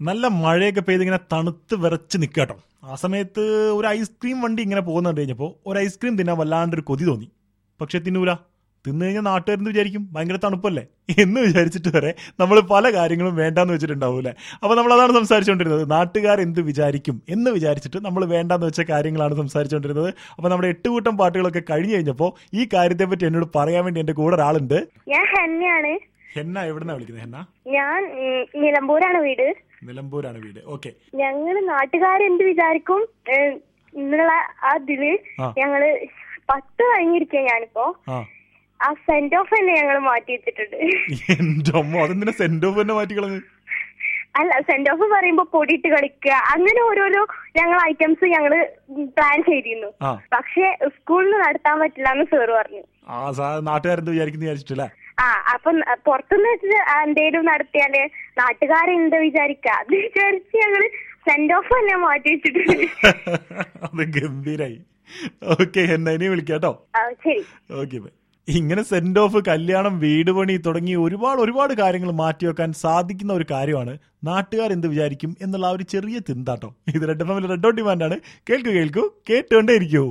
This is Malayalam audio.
നല്ല മഴയൊക്കെ പെയ്ത് ഇങ്ങനെ തണുത്ത് വിറച്ച് നിൽക്കാട്ടോ ആ സമയത്ത് ഒരു ഐസ്ക്രീം വണ്ടി ഇങ്ങനെ പോകുന്നുണ്ട് കഴിഞ്ഞപ്പോൾ ഒരു ഐസ്ക്രീം തിന്നാൻ വല്ലാണ്ടൊരു കൊതി തോന്നി പക്ഷെ തിന്നൂല തിന്നു കഴിഞ്ഞാൽ നാട്ടുകാരെന്ന് വിചാരിക്കും ഭയങ്കര തണുപ്പല്ലേ എന്ന് വിചാരിച്ചിട്ട് വരെ നമ്മൾ പല കാര്യങ്ങളും വേണ്ടാന്ന് വെച്ചിട്ടുണ്ടാവൂലേ അപ്പൊ നമ്മൾ അതാണ് സംസാരിച്ചുകൊണ്ടിരുന്നത് നാട്ടുകാർ എന്ത് വിചാരിക്കും എന്ന് വിചാരിച്ചിട്ട് നമ്മൾ വേണ്ടാന്ന് വെച്ച കാര്യങ്ങളാണ് സംസാരിച്ചുകൊണ്ടിരുന്നത് അപ്പൊ നമ്മുടെ എട്ട് കൂട്ടം പാട്ടുകളൊക്കെ കഴിഞ്ഞു കഴിഞ്ഞപ്പോൾ ഈ കാര്യത്തെ പറ്റി എന്നോട് പറയാൻ വേണ്ടി എന്റെ കൂടെ ഒരാളുണ്ട് ഞാൻ ഹെന്നയാണ് ഹെന്ന എവിടുന്നാ വിളിക്കുന്നത് ഹെന്ന ഞാൻ ഉം, നിലമ്പൂരാണ് വീട് നിലമ്പൂരാണ് വീട് ഓക്കെ ഞങ്ങള് നാട്ടുകാരെന്ത് വിചാരിക്കും ഏഹ്, എന്നുള്ള ആ ഇതില് ആ. ഞങ്ങള് പത്ത് കഴിഞ്ഞിരിക്കുക ഞാനിപ്പോ ആ ആ സെന്റ് ഓഫ് തന്നെ ഞങ്ങൾ മാറ്റി വെച്ചിട്ടുണ്ട് എന്റെ അമ്മ അതെന്തിനാ സെന്റ് ഓഫ് തന്നെ മാറ്റി കളഞ്ഞത് അല്ല സെന്റ് ഓഫ് പറയുമ്പോ പൊടിയിട്ട് കളിക്കുക അങ്ങനെ ഓരോരോ ഞങ്ങൾ ഐറ്റംസ് ഞങ്ങള് പ്ലാൻ ചെയ്തിരുന്നു ആ പക്ഷെ സ്കൂളിൽ നടത്താൻ പറ്റില്ല എന്ന് സാറ് പറഞ്ഞു ആ സാ നാട്ടുകാരെന്ത് വിചാരിക്കുന്നു വിചാരിച്ചിട്ടല്ലേ ആ അപ്പം പുറത്തുനിന്ന് വെച്ച് എന്തേലും നടത്തിയാല് നാട്ടുകാരെന്ത് വിചാരിക്ക അത് വിചാരിച്ച് ഞങ്ങള് സെന്റ് ഓഫ് തന്നെ മാറ്റി വെച്ചിട്ടുണ്ട് അത് ഗംഭീരായി ഓക്കെ എന്നാ ഇനി വിളിക്കാട്ടോ ആ, ശരി ഓക്കെ ബൈ ഇങ്ങനെ സെന്റ് ഓഫ് കല്യാണം വീട് പണി തുടങ്ങി ഒരുപാട് ഒരുപാട് കാര്യങ്ങൾ മാറ്റിവെക്കാൻ സാധിക്കുന്ന ഒരു കാര്യമാണ് നാട്ടുകാർ എന്ത് വിചാരിക്കും എന്നുള്ള ആ ഒരു ചെറിയ ചിന്താട്ടോ ഇത് റെഡ് എഫ് എമ്മിൽ റെഡ് ഓൺ ഡിമാൻഡാണ് കേൾക്കൂ കേൾക്കൂ കേട്ടുകൊണ്ടേ ഇരിക്കൂ